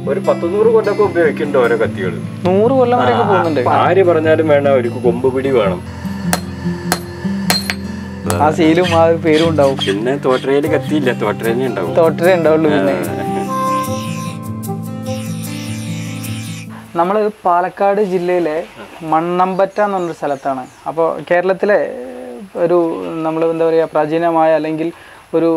ഒരു പത്തുനൂറ് കൊല്ലൊക്കെ ഉപയോഗിക്കുന്നുണ്ട് ഓരോ കത്തികൾ നൂറ് കൊല്ലം വരെയൊക്കെ പോകുന്നുണ്ട് ആര് പറഞ്ഞാലും വേണം അവർക്ക് കൊമ്പ് പിടി വേണം ആ സീലും ആ ഒരു പേരും ഉണ്ടാവും പിന്നെ തോട്ടരയിൽ കത്തിയില്ല തോട്ടരേനെ ഉണ്ടാവും തോട്ടരേ ഉണ്ടാവുള്ളൂ പിന്നെ നമ്മൾ പാലക്കാട് ജില്ലയിലെ മണ്ണമ്പറ്റ എന്ന് പറഞ്ഞൊരു സ്ഥലത്താണ് അപ്പോൾ കേരളത്തിലെ ഒരു നമ്മൾ എന്താ പറയുക പ്രാചീനമായ അല്ലെങ്കിൽ ഒരു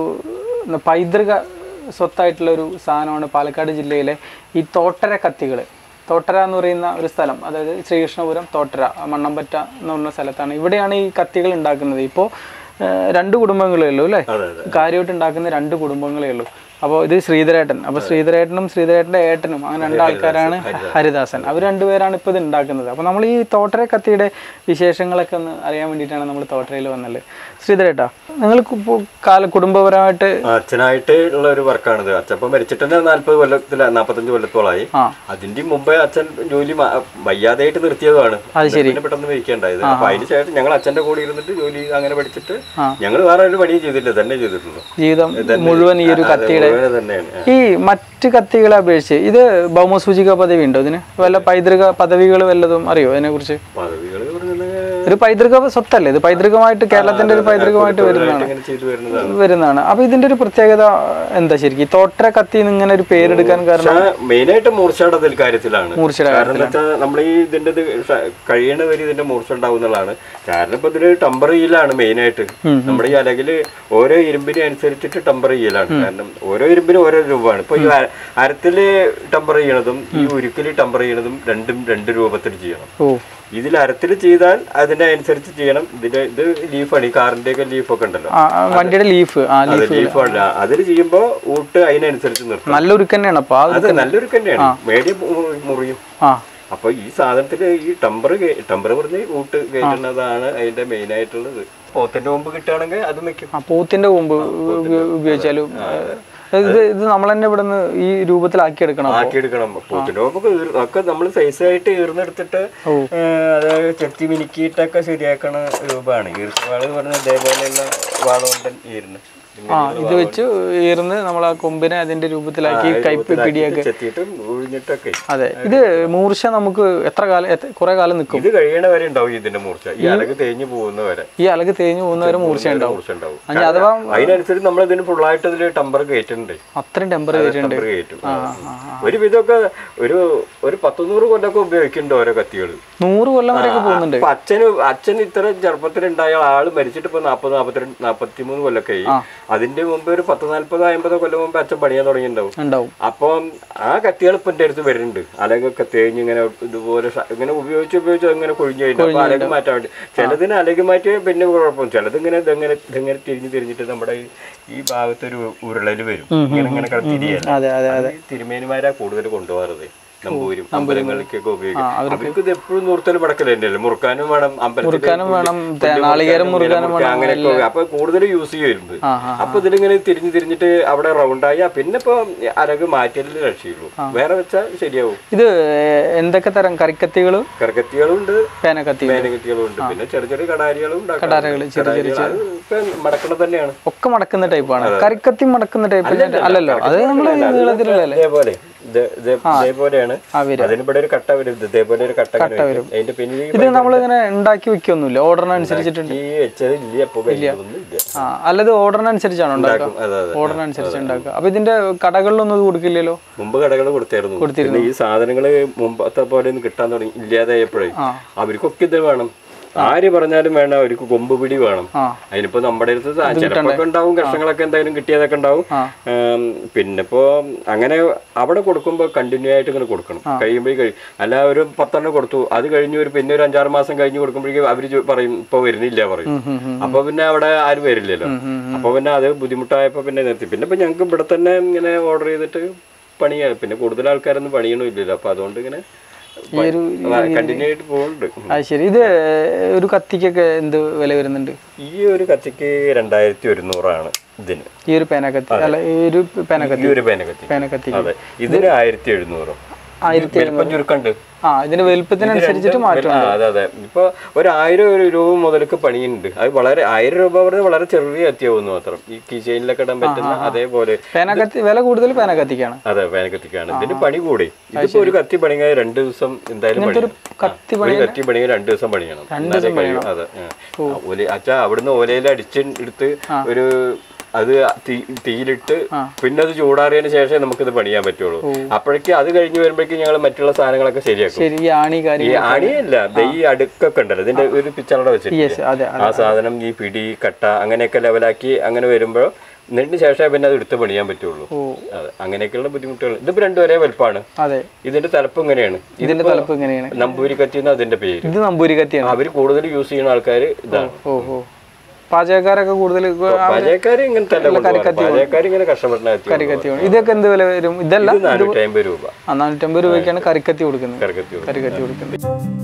പൈതൃക സ്വത്തായിട്ടുള്ള ഒരു സാധനമാണ് പാലക്കാട് ജില്ലയിലെ ഈ തോട്ടര കത്തികൾ തോട്ടര എന്ന് പറയുന്ന ഒരു സ്ഥലം അതായത് ശ്രീകൃഷ്ണപുരം തോട്ടര മണ്ണമ്പറ്റ എന്ന് പറഞ്ഞ സ്ഥലത്താണ് ഇവിടെയാണ് ഈ കത്തികൾ ഉണ്ടാക്കുന്നത് ഇപ്പോൾ രണ്ട് കുടുംബങ്ങളേ ഉള്ളൂ അല്ലേ അതെ അതെ കാര്യമായിട്ട് ഉണ്ടാക്കുന്ന രണ്ട് കുടുംബങ്ങളേ ഉള്ളൂ അപ്പോൾ ഇത് ശ്രീധരേട്ടൻ അപ്പോൾ ശ്രീധരേട്ടനും ശ്രീധരേട്ടൻ്റെ ഏട്ടനും അങ്ങനെ രണ്ടാൾക്കാരാണ് ഹരിദാസൻ അവർ രണ്ടുപേരാണ് ഇപ്പോൾ ഇത് ഉണ്ടാക്കുന്നത് അപ്പോൾ നമ്മൾ ഈ തോട്ടര കത്തിയുടെ വിശേഷങ്ങളൊക്കെ ഒന്ന് അറിയാൻ വേണ്ടിയിട്ടാണ് നമ്മൾ തോട്ടരയിൽ വന്നത് ശ്രീധരേട്ടാ നിങ്ങൾക്ക് ഇപ്പോൾ കാല കുടുംബപരമായിട്ട് അച്ഛനായിട്ട് ഉള്ള ഒരു വർക്കാണിത് അച്ഛപ്പം മരിച്ചിട്ട് തന്നെ നാല്പത് കൊല്ലത്തില നാപ്പത്തഞ്ച് കൊല്ലത്തോളായി ആ അതിന്റെ മുമ്പേ അച്ഛൻ ജോലി മ- വയ്യാതെയായിട്ട് നിർത്തിയതാണ് അത് ശരി. പിന്നെ പെട്ടെന്ന് മരിക്കേണ്ടായത് അപ്പൊ അതിന് ശേഷം ഞങ്ങൾ അച്ഛന്റെ കൂടെ ഇരുന്നിട്ട് ജോലി അങ്ങനെ പഠിച്ചിട്ട് ആ. ഞങ്ങൾ വേറെ ഒരു പണിയും ചെയ്തിട്ടില്ല തന്നെ ചെയ്തിട്ടുള്ളൂ ജീവിതം ഇതന്നെ. മുഴുവൻ ഈ ഒരു അതെ, കത്തിയുടെ മുഴുവൻ തന്നെയാണ് ഈ മറ്റ് കത്തികളെ അപേക്ഷിച്ച് ഇത് ഭൗമസൂചിക പദവി ഉണ്ടോ ഇതിന് വല്ല പൈതൃക പദവികൾ വല്ലതും അറിയോ അതിനെക്കുറിച്ച് പദവികൾ ഒരു പൈതൃക സ്വത്തല്ലേ ഇത് പൈതൃകമായിട്ട് കേരളത്തിന്റെ ഒരു പൈതൃകമായിട്ട് വരുന്നതാണ് ഇങ്ങനെ ചെയ്തു വരുന്നതാണ് വരുന്നതാണ് അപ്പൊ ഇതിന്റെ ഒരു പ്രത്യേകത എന്താ ശരിക്കും ഈ തോട്ടര കത്തി ഇങ്ങനെ ഒരു പേരെടുക്കാൻ കാരണം മെയിൻ ആയിട്ട് മൂർച്ചയുടെ കാര്യത്തിലാണ് മൂർച്ചയുടെ കാരണം എന്താ വെച്ചാൽ നമ്മൾ ഈ ഇതിന്റെ ഇത് ഷ- കഴിയണ വരെ ഇതിന്റെ മൂർച്ച ഉണ്ടാവുന്നതാണ് കാരണം ഇപ്പൊ ഇതില് ടമ്പർ ചെയ്യലാണ് മെയിൻ ആയിട്ട് നമ്മുടെ ഈ അലകില് ഓരോ ഇരുമ്പിനെ അനുസരിച്ചിട്ട് ടമ്പർ ചെയ്യലാണ് കാരണം ഓരോ ഇരുമ്പിനും ഓരോ രൂപമാണ് ഇപ്പൊ ഈ അര- അരത്തില് ടമ്പർ ചെയ്യണതും ഈ ഉരുക്കില് ടമ്പർ ചെയ്യണതും രണ്ടും രണ്ട് രൂപത്തിൽ ചെയ്യണം ഓ ഇതിൽ അരത്തിൽ ചെയ്താൽ അതിന്റെ അനുസരിച്ച് ചെയ്യണം ഇതിന്റെ ഇത് ലീഫാണ് ഈ കാറിന്റെ ഒക്കെ ലീഫൊക്കെ ഉണ്ടല്ലോ ആ ആ, വണ്ടിയുടെ ലീഫ് ആ അത് ലീഫ് ലീഫാണ് അതിൽ ചെയ്യുമ്പോ ഊട്ട് അതിനനുസരിച്ച് നിർത്തും നല്ല ഉരുക്ക് തന്നെയാണ് അപ്പൊ ആ അത് നല്ലൊരു തന്നെയാണ് മേടിയ മുറിയും ആ അപ്പൊ ഈ സാധനത്തില് ഈ ടമ്പർ ടമ്പർ പറഞ്ഞ് ഊട്ട് കയറ്റുന്നതാണ് അതിന്റെ മെയിൻ ആയിട്ടുള്ളത് പോത്തിന്റെ മുമ്പ് കിട്ടുകയാണെങ്കിൽ അത് വെക്കും ആ പോത്തിന്റെ കൊമ്പ് ഉപ- ഉപയോഗിച്ചാലും ഇത് ഇത് നമ്മൾ തന്നെ ഇവിടെ നിന്ന് ഈ രൂപത്തിലാക്കി എടുക്കണം ആക്കിയെടുക്കണം പോത്തിന്റെ മുമ്പ് ഈർ- ഒക്കെ നമ്മൾ സൈസ് ആയിട്ട് ഈർന്നെടുത്തിട്ട് ഏഹ്, അതായത് ചെത്തി മിനുക്കിയിട്ടൊക്കെ ശരിയാക്കണ രൂപമാണ് ഈർച്ചവാള് പറഞ്ഞ ഇതേപോലെയുള്ള വാളുകൊണ്ടൻ ഈരുന്ന് ആ ഇത് വെച്ച് ഈർന്ന് നമ്മൾ ആ കൊമ്പിനെ അതിന്റെ രൂപത്തിലാക്കി കൈപ്പ് പിടിയൊക്കെ ചെത്തിയിട്ട് ഒഴിഞ്ഞിട്ടൊക്കെ അതെ ഇത് മൂർച്ച നമുക്ക് എത്ര കാലം എത്ര- കുറെ കാലം നിൽക്കും ഇത് കഴിയണ വരെ ഉണ്ടാവും ഇതിന്റെ മൂർച്ച ഈ അലക് തേഞ്ഞു പോകുന്ന വരെ ഈ അലക് തേഞ്ഞു പോകുന്നവരെ മൂർച്ച ഉണ്ടാവും മൂർച്ച ഉണ്ടാവും അഞ്ഞ അഥവാ അതിനനുസരിച്ച് നമ്മൾ ഇതിന് ഫുള്ളായിട്ട് ഇതിൽ ടമ്പർ കയറ്റുന്നുണ്ട് അത്രയും ടെമ്പറേച്ചർ ഉണ്ട് ടമ്പർ കയറ്റും ഒരു വിധമൊക്കെ ഒരു ഒരു പത്തുനൂറ് കൊല്ലമൊക്കെ ഉപയോഗിക്കുന്നുണ്ട് ഓരോ കത്തികൾ നൂറ് കൊല്ലം വരെയൊക്കെ പോകുന്നുണ്ട് അപ്പൊ അച്ഛന് അച്ഛൻ ഇത്ര ചെറുപ്പത്തിലുണ്ടായ ആള് മരിച്ചിട്ട് ഇപ്പൊ നാപ്പത് നാപ്പത്തിരണ്ട് നാപ്പത്തിമൂന്ന് കൊല്ലൊക്കെ ആയി അതിന്റെ മുമ്പ് ഒരു പത്ത് നാല്പതോ അമ്പതോ കൊല്ലം മുമ്പ് അച്ഛൻ പണിയാൻ തുടങ്ങിയിട്ടുണ്ടാവും ഉണ്ടാവും അപ്പം ആ കത്തികൾ ഇപ്പൊ എന്റെ അടുത്ത് വരുന്നുണ്ട് അലകൊക്കെ തേഞ്ഞ് ഇങ്ങനെ ഇതുപോലെ ഷ- ഇങ്ങനെ ഉപയോഗിച്ച് ഉപയോഗിച്ച് അങ്ങനെ കൊഴിഞ്ഞു കഴിഞ്ഞു അപ്പൊ അലക് മാറ്റാൻ വേണ്ടി ചിലതിന് അലക് മാറ്റിയ പിന്നെ കുഴപ്പം ചിലത് ഇങ്ങനെ ഇതെങ്ങനെ ഇതെങ്ങനെ തിരിഞ്ഞ് തിരിഞ്ഞിട്ട് നമ്മുടെ ഈ- ഈ ഭാഗത്തൊരു ഉരുളല് വരും ഇങ്ങനെ ഇങ്ങനെ തിരിയല്ല അതെ അതെ അത് ഈ തിരുമേനിമാരാ കൂടുതൽ കൊണ്ടുപോകാറത് നമ്പൂരും അമ്പലങ്ങളിലേക്കൊക്കെ ഉപയോഗിക്കും അവർക്ക് ഇത് എപ്പോഴും നൂർത്തൽ പടക്കല് തന്നെയല്ലേ മുറുക്കാനും വേണം മുറുക്കാനും വേണം, നാളികേരം മുറുക്കാനും വേണം, അങ്ങനെയൊക്കെ അപ്പൊ കൂടുതൽ യൂസ് ചെയ്യുന്നത് ആ ആ അപ്പൊ ഇതിലിങ്ങനെ തിരിഞ്ഞ് തിരിഞ്ഞിട്ട് അവിടെ റൗണ്ടായി പിന്നെ ഇപ്പൊ അലക് മാറ്റിയല്ലേ രക്ഷയുള്ളൂ വേറെ വെച്ചാൽ ശരിയാവും ഇത് എന്തൊക്കെ തരം കറിക്കത്തികൾ കറക്കത്തികളും ഉണ്ട് പേനക്കത്തികൾ മേനകത്തികളും ഉണ്ട് പിന്നെ ചെറിയ ചെറിയ കടാരികളും ഉണ്ടാക്കാം. കടാരകള്, ചെറിയ ചെറിയ കടാരികൾ അത് ഇപ്പൊ മടക്കണത് തന്നെയാണ് ഒക്കെ മടക്കുന്ന ടൈപ്പാണ് കറിക്കത്തി മടക്കുന്ന ടൈപ്പ് അല്ലല്ലോ അത് നമ്മള് നീളത്തിലുള്ളല്ലേ ഇതേപോലെ ഇത് ഇത് ഇതേപോലെയാണ് ആ വരും അതിന് ഇവിടെ ഒരു കട്ട വരും ഇത് ഇതേപോലെ ഒരു കട്ട ഇങ്ങനെ വരും. അതിന്റെ പിന്നിൽ ഇത് നമ്മളിങ്ങനെ ഉണ്ടാക്കി വെക്കൊന്നുമില്ല ഓർഡറിനനുസരിച്ചിട്ട് ഈ വെച്ചത് ഇല്ല അപ്പൊ കഴിയൊന്നും ഇല്ല ആ അല്ലത് ഓർഡറിനനുസരിച്ചാണോ ഉണ്ടാക്കുക ഉണ്ടാക്കും. അതെ അതെ ഓർഡറിനനുസരിച്ച് ഉണ്ടാക്കുക അപ്പൊ ഇതിന്റെ കടകളിലൊന്നും ഇത് കൊടുക്കില്ലല്ലോ മുമ്പ് കടകൾ കൊടുത്തായിരുന്നു പിന്നെ ഈ സാധനങ്ങള് മുമ്പത്തെ പോലെ ഒന്നും കിട്ടാൻ തുടങ്ങി ഇല്ലാതായപ്പോഴേ ആ. അവർക്കൊക്കെ ഇത് വേണം ആര് പറഞ്ഞാലും വേണം അവർക്ക് കൊമ്പ് പിടി വേണം ആ അതിനിപ്പോ നമ്മുടെ അടുത്ത് സാ- ചിലപ്പോ ഉണ്ടാവും കഷ്ണങ്ങളൊക്കെ എന്തായാലും കിട്ടിയതൊക്കെ ഉണ്ടാവും ഉം, പിന്നെ ഇപ്പോ അങ്ങനെ അവിടെ കൊടുക്കുമ്പോ കണ്ടിന്യൂ ആയിട്ട് ഇങ്ങനെ കൊടുക്കണം കഴിയുമ്പോഴേ കഴിയും അല്ല ഒരു പത്തെണ്ണം കൊടുത്തു അത് കഴിഞ്ഞ് ഒരു പിന്നെ ഒരു അഞ്ചാറ് മാസം കഴിഞ്ഞ് കൊടുക്കുമ്പോഴേക്കും അവര് ചോ- പറയും ഇപ്പൊ വരുന്നില്ല പറയും അപ്പൊ പിന്നെ അവിടെ ആരും വരില്ലല്ലോ അപ്പൊ പിന്നെ അത് ബുദ്ധിമുട്ടായപ്പോ പിന്നെ നിർത്തി പിന്നെ ഇപ്പൊ ഞങ്ങൾക്ക് ഇവിടെ തന്നെ ഇങ്ങനെ ഓർഡർ ചെയ്തിട്ട് പണിയാണ് പിന്നെ കൂടുതൽ ആൾക്കാരൊന്നും പണിയണില്ലല്ലോ അപ്പൊ അതുകൊണ്ട് ഇങ്ങനെ കണ്ടിന്യൂ ആയിട്ട് പോകുന്നുണ്ട് അത് ശരി ഇത് ഒരു കത്തിക്കൊക്കെ എന്ത് വില വരുന്നുണ്ട് ഈ ഒരു കത്തിക്ക് രണ്ടായിരത്തി ഒരുന്നൂറാണ് ഇതിന് ഈ ഒരു പേനക്കത്തി അല്ല ഈ ഒരു പേനക്കത്തി ഈ ഒരു പേനക്കത്തി പേനക്കത്തി അതെ ഇതിന് ആയിരത്തി എഴുന്നൂറ് ആയിരത്തി വലിപ്പം ചുരുക്കണ്ട് ആ ഇതിന്റെ വലുപ്പത്തിനനുസരിച്ചിട്ട് മാറ്റം ആ, അതെ അതെ ഇപ്പൊ ഒരു ആയിരം ഒരു രൂപ മുതലൊക്കെ പണിയുണ്ട് അത് വളരെ ആയിരം രൂപ പറഞ്ഞത് വളരെ ചെറിയ എത്തിയാവുന്നു മാത്രം ഈ കീ ചെയിനിലൊക്കെ ഇടാൻ പറ്റുന്ന അതേപോലെ പേന കത്തി വില കൂടുതൽ പേന കത്തിക്കാണ് അതെ വേനക്കത്തിക്കാണ് ഇതിന് പണി കൂടി ഇതിപ്പോ ഒരു കത്തി പണിയാൽ രണ്ട് ദിവസം എന്തായാലും പണിയണം കത്തി ആ, ഒരു കത്തി പണിയാൽ രണ്ട് ദിവസം പണിയണം എന്നാലേ കഴിയൂ. അതെ ആ. ഓല അച്ഛാ അവിടുന്ന് ഓലയിൽ അടിച്ച് എടുത്ത് ഒരു അത് തീ- തീയിലിട്ട് പിന്നെ അത് ചൂടാറിയതിന് ശേഷമേ നമുക്കിത് പണിയാൻ പറ്റുള്ളൂ അപ്പോഴേക്ക് അത് കഴിഞ്ഞ് വരുമ്പോഴേക്കും ഞങ്ങൾ മറ്റുള്ള സാധനങ്ങളൊക്കെ ശരിയാക്കും ശരി ഈ ആണി ഈ കാര്യം അണിയല്ല ദേ ഈ അടുക്കൊക്കെ ഉണ്ടല്ലോ ഇതിന്റെ ഒരു പിച്ചറയുടെ വെച്ചിട്ട് യെസ് അതെ ആ സാധനം ഈ പിടി കട്ട അങ്ങനെയൊക്കെ ലെവലാക്കി അങ്ങനെ വരുമ്പോൾ എന്നിട്ട് ശേഷമേ പിന്നെ അത് എടുത്ത് പണിയാൻ പറ്റുള്ളൂ അതെ അങ്ങനെയൊക്കെയുള്ള ബുദ്ധിമുട്ടുകൾ ഇതിപ്പോ രണ്ടും ഒരേ വലുപ്പമാണ് അതെ ഇതിന്റെ തലപ്പ് ഇങ്ങനെയാണ് ഇതിന്റെ തലപ്പ് ഇങ്ങനെയാണ് നമ്പൂരി കത്തി എന്ന് അതിന്റെ പേര് ഇത് നമ്പൂരി കത്തിയാണ് അവര് കൂടുതൽ യൂസ് ചെയ്യുന്ന ആൾക്കാർ ഇതാണ് ഓ ഓ പാചകക്കാരൊക്കെ കൂടുതൽ പാചകക്കാര് ഇങ്ങനത്തെ അല്ല കൊണ്ടുപോകാറ്. പാചകക്കാര് ഇങ്ങനെ കഷ്ടപ്പെടുന്ന കത്തി കരിക്കത്തി വേണം ഇതൊക്കെ എന്ത് വില വരും ഇതല്ല ഇത് നാനൂറ്റി അമ്പത് രൂപ ആ നാനൂറ്റമ്പത് രൂപയ്ക്കാണ് കറിക്കത്തി കൊടുക്കുന്നത് കറക്കത്തി രൂപ കരിക്കത്തി കൊടുക്കുന്നത്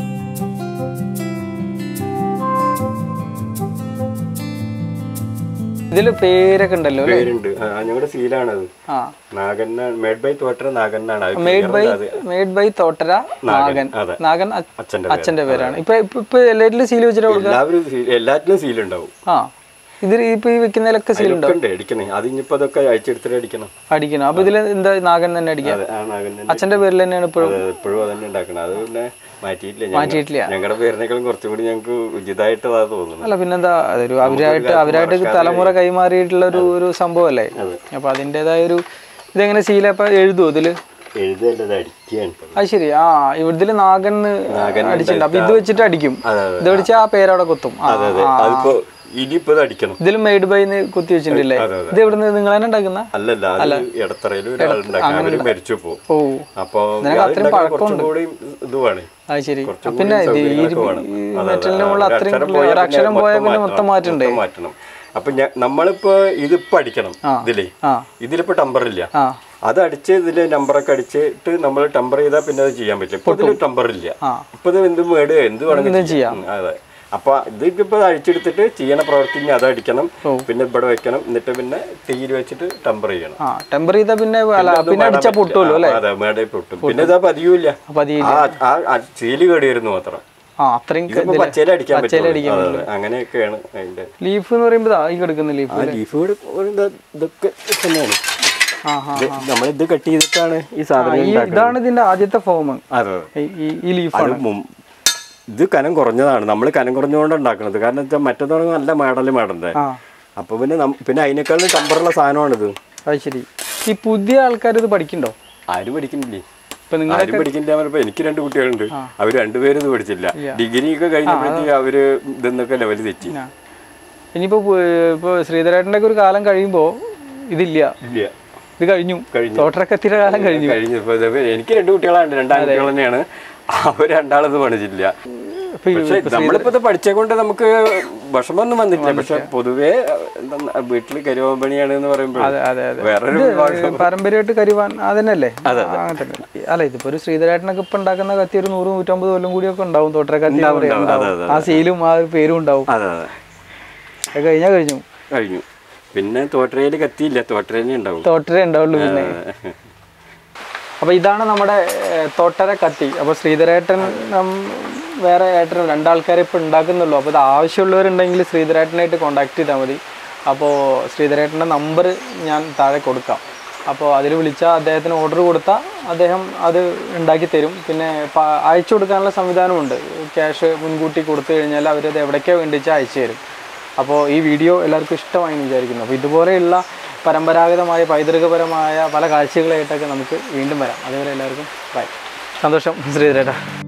ഇതില് പേരൊക്കെ ഉണ്ടല്ലോ അല്ലേ പേരുണ്ട് ആ, ഞങ്ങളുടെ സീലാണത് ആ നാഗന്നാണ് മേഡ് ബൈ തോട്ടർ നാഗന്നാണ് അത് മെയ്ഡ് ബൈ അത് മെയ്ഡ് ബൈ തോട്ടര നാഗൻ അതെ നാഗൻ അ- അച്ഛന്റെ പേര്. അച്ഛന്റെ പേരാണ് ഇപ്പൊ ഇപ്പൊ- ഇപ്പൊ എല്ലാറ്റിലും സീൽ വെച്ചിട്ട് കൊടുക്കുക എല്ലാവരും സീൽ- എല്ലാറ്റിലും സീലുണ്ടാവും ആ ഇത് ഇപ്പൊ ഈ വെക്കുന്നതിലൊക്കെ സീൽ ഒക്കെ ഉണ്ട് അടിക്കണേ അത് ഇനിയിപ്പോ അതൊക്കെ അയച്ചെടുത്തിട്ട് അടിക്കണം അടിക്കണം അപ്പൊ ഇതില് എന്താ നാഗൻ തന്നെ അടിക്കുക അതെ ആ നാഗന്നെ അച്ഛന്റെ പേരിൽ തന്നെയാണ് ഇപ്പോഴും അത് എപ്പോഴും അതന്നെ ഉണ്ടാക്കണം അത് പിന്നെ മാറ്റിയിട്ടില്ല മാറ്റിയിട്ടില്ല. ഞങ്ങളുടെ പേരിനേക്കാളും കുറച്ചും കൂടി ഞങ്ങൾക്ക് ഉചിതമായിട്ട് അതാ തോന്നുന്നു അല്ല പിന്നെന്താ അതൊരു അവരായിട്ട് അവരായിട്ട് തലമുറ കൈമാറിയിട്ടുള്ള ഒരു ഒരു സംഭവമല്ലേ അപ്പൊ അതിൻ്റെതായ ഒരു ഇതെങ്ങനെ ശീലപ്പ എഴുതുമോ ഇതില് എഴുതല്ലത് അടിക്കുകയാണ് ഇപ്പൊ. അത് ശരി ആ ഇതില് നാഗൻ അടിച്ചിട്ടുണ്ട് അപ്പൊ ഇത് വെച്ചിട്ട് അടിക്കും അതെ അതെ ഇത് അടിച്ചാൽ ആ പേരവിടെ കുത്തും ആ, അതെ അതെ അതിപ്പോ ഇനിയിപ്പോ ഇത് അടിക്കണം ഇതിൽ മെയ്ഡ് ബൈ കുത്തി വെച്ചിട്ടില്ലേ അതെ, അതെ. ഇത് എവിടുന്ന് നിങ്ങൾ തന്നെ ഉണ്ടാക്കുന്ന അല്ലല്ല അത് ഇടത്തറയിൽ ഒരാളുണ്ടാക്കി അവര് മരിച്ചു പോകും ഓ അപ്പൊ അതുണ്ടാക്കാൻ കുറച്ചും കൂടി ഇതുവാണ് അത് ശരി കുറച്ചും കൂടി പിന്നെ ഇത് ഈ സൗകര്യങ്ങളൊക്കെ വേണം. ഈ അതെ, മെറ്റലിന്റെ അതെ. മുകളിൽ ഒരു അത്രയും അക്ഷരം പോയാൽ ഒരു അക്ഷരം പിന്നെ പോയാൽ പിന്നെ മൊത്തം മൊത്തം മാറ്റണം. മാറ്റണ്ടേ മൊത്തം മാറ്റണം അപ്പൊ ഞ- നമ്മളിപ്പോ ഇതിപ്പോ അടിക്കണം ഇതിലേ ആ ഇതിലിപ്പോ ടമ്പർ ഇല്ല ആ അത് അടിച്ച് ഇതില് നമ്പറൊക്കെ അടിച്ചിട്ട് നമ്മൾ ടമ്പർ ചെയ്താൽ പിന്നെ അത് ചെയ്യാൻ പറ്റും ഇപ്പൊ ഇതില് ടമ്പർ ഇല്ല ആ. ഇപ്പൊ ഇത് എന്ത് മേട് എന്ത് വേണമെങ്കിലും എന്തും ചെയ്യാം. ഉം, അതെ അപ്പൊ ഇതിപ്പോ അഴിച്ചെടുത്തിട്ട് ചെയ്യണ പ്രവൃത്തി ഇനി അത് അടിക്കണം പിന്നെ ഇവിടെ വെക്കണം എന്നിട്ട് പിന്നെ തീയിൽ വെച്ചിട്ട് ടമ്പർ ചെയ്യണം ആ ടെമ്പർ ചെയ്താൽ പിന്നെ അല്ല അത് പിന്നെ മേടാൻ അടിച്ചാൽ പറ്റില്ല. പൊട്ടുമല്ലോ അല്ലേ ആ, അതെ മേടയിൽ പൊട്ടും പിന്നെ ഇതാ പതിയൂല്ല അപ്പൊ അത് ഈ- ആ ആ സീല് കേടിയിരുന്നു മാത്രം ആ അത്രയും ഇതിപ്പോ പച്ചയില അടിക്കാൻ പച്ചയില പറ്റും അടിക്കാൻ അതെ, അതെ. അങ്ങനെയൊക്കെയാണ് അതിന്റെ ലീഫ് എന്ന് പറയുമ്പോൾ ദാ ഈ കിടക്കുന്ന ലീഫ് ആ ലീഫ് കൂടെ ഒരു ഇത് ഇതൊക്കെ തന്നെയാണ് ആ ആ ഇത് നമ്മളിത് കട്ട് ചെയ്തിട്ടാണ് ഈ സാധനം ഈ ഇതാണ് ഇതിന്റെ ആദ്യത്തെ ഫോം അതെ അതെ ഈ ലീഫ് അത് മും- ഇത് കനം കുറഞ്ഞതാണ് നമ്മൾ കനം കുറഞ്ഞുകൊണ്ട് ഉണ്ടാക്കുന്നത് കാരണം വെച്ചാൽ മറ്റേത് നല്ല മേടല് മേടണ്ടേ ആ അപ്പൊ പിന്നെ നം- പിന്നെ അതിനേക്കാളും ടമ്പറുള്ള സാധനമാണിത് അത് ശരി ഈ പുതിയ ആൾക്കാർ ഇത് പഠിക്കണ്ടോ ആരും പഠിക്കുന്നില്ലേ ഇപ്പൊ നിങ്ങൾ ആരും പഠിക്കില്ല പറഞ്ഞപ്പോ എനിക്ക് രണ്ട് കുട്ടികളുണ്ട് അവര് രണ്ടുപേരും ഇത് പഠിച്ചില്ല ഡിഗ്രി ഒക്കെ കഴിഞ്ഞപ്പോഴത്തേക്ക് അവര് ഇതെന്നൊക്കെ ലെവൽ തെറ്റി ഇനിയിപ്പോ പു- ഇപ്പൊ ശ്രീധരേട്ടൻ്റെ ഒക്കെ ഒരു കാലം കഴിയുമ്പോ ഇതില്ല ഇല്ല ഇത് കഴിഞ്ഞു കഴിഞ്ഞു. തോട്ടറക്കത്തിയുടെ കാലം കഴിഞ്ഞു കഴിഞ്ഞു ഇപ്പൊ ഇത് എനിക്ക് രണ്ട് കുട്ടികളാണ് രണ്ടാം കുട്ടികൾ തന്നെയാണ് അവർ രണ്ടാളത് പഠിച്ചില്ല ഇപ്പൊ ഈ പക്ഷെ നമ്മളിപ്പോ ഇത് പഠിച്ചേ കൊണ്ട് നമുക്ക് വിഷമൊന്നും വന്നിട്ടില്ല പക്ഷെ പൊതുവേ എന്താ വീട്ടിൽ കരുവാൻ പണിയാണ് എന്ന് പറയുമ്പോൾ അതെ അതെ അതെ വേറൊരു വിഭാഗം പാരമ്പര്യമായിട്ട് കരുവാൻ അതന്നെയല്ലേ അങ്ങനെ തന്നെ അല്ല ഇതിപ്പോ ഒരു ശ്രീധരേട്ടനൊക്കെ ഇപ്പൊ ഉണ്ടാക്കുന്ന കത്തി ഒരു നൂറ് നൂറ്റമ്പത് കൊല്ലം കൂടിയൊക്കെ ഉണ്ടാവും തോട്ടര കത്തി എന്ന് പറയാം. ഉണ്ടാവും. ഉണ്ടാവും. ആ സീലും ആ ഒരു പേരും ഉണ്ടാവും അതെ അതെ അത് കഴിഞ്ഞാൽ കഴിഞ്ഞു കഴിഞ്ഞു പിന്നെ തോട്ടരയിൽ കത്തിയില്ല തോട്ടരേനെ ഉണ്ടാവും തോട്ടര ഉണ്ടാവുള്ളൂ പിന്നെ അപ്പൊ ഇതാണ് നമ്മുടെ ഏഹ്, തോട്ടര കത്തി അപ്പൊ ശ്രീധരേട്ടൻ നം- വേറെ ഏട്ടനും രണ്ടാൾക്കാരെ ഇപ്പൊ ഉണ്ടാക്കുന്നുള്ളൂ അപ്പോൾ ഇത് ആവശ്യമുള്ളവരുണ്ടെങ്കിൽ ശ്രീധരേട്ടനായിട്ട് കോൺടാക്ട് ചെയ്താൽ മതി അപ്പോൾ ശ്രീധരേട്ടൻ്റെ നമ്പർ ഞാൻ താഴെ കൊടുക്കാം അപ്പോൾ അതിൽ വിളിച്ചാൽ അദ്ദേഹത്തിന് ഓർഡർ കൊടുത്താൽ അദ്ദേഹം അത് ഉണ്ടാക്കി തരും പിന്നെ പ- അയച്ചു കൊടുക്കാനുള്ള സംവിധാനമുണ്ട് ക്യാഷ് മുൻകൂട്ടി കൊടുത്തു കഴിഞ്ഞാൽ അവരത് എവിടേക്കാണ് വേണ്ടിച്ചാൽ അയച്ചു തരും അപ്പോൾ ഈ വീഡിയോ എല്ലാവർക്കും ഇഷ്ടമായി എന്ന് വിചാരിക്കുന്നു അപ്പോൾ ഇതുപോലെയുള്ള പരമ്പരാഗതമായ പൈതൃകപരമായ പല കാഴ്ചകളായിട്ടൊക്കെ നമുക്ക് വീണ്ടും വരാം അതുവരെ എല്ലാവർക്കും ബൈ സന്തോഷം ശ്രീധരേട്ടാ